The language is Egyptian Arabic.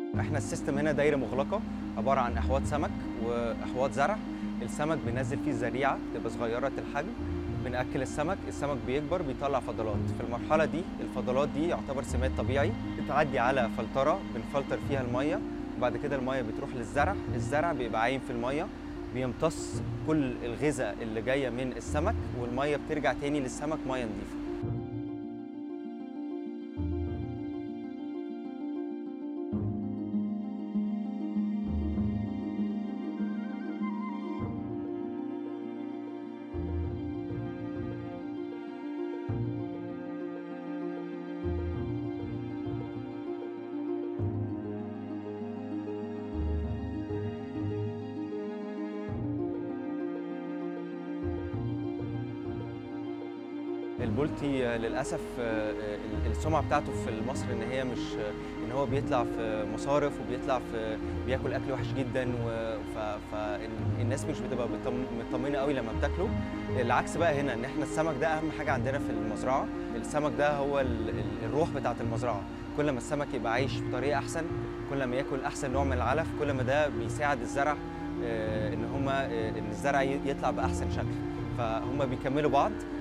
احنا السيستم هنا دايره مغلقه عباره عن احواض سمك واحواض زرع السمك بننزل فيه الزريعه تبقى صغيره الحجم بناكل السمك السمك بيكبر بيطلع فضلات في المرحله دي الفضلات دي يعتبر سماد طبيعي بتعدي على فلتره بنفلتر فيها الميه وبعد كده الميه بتروح للزرع الزرع بيبقى عايم في الميه بيمتص كل الغذاء اللي جايه من السمك والميه بترجع تاني للسمك ميه نظيفه البولتي للاسف السمعه بتاعته في مصر ان هي مش ان هو بيطلع في مصارف وبيطلع في بياكل اكل وحش جدا فالناس مش بتبقى مطمنه قوي لما بتاكله العكس بقى هنا ان احنا السمك ده اهم حاجه عندنا في المزرعه السمك ده هو الروح بتاعه المزرعه كل ما السمك يبقى عايش بطريقه احسن كل ما ياكل احسن نوع من العلف كل ما ده بيساعد الزرع ان هما ان الزرع يطلع باحسن شكل فهم بيكملوا بعض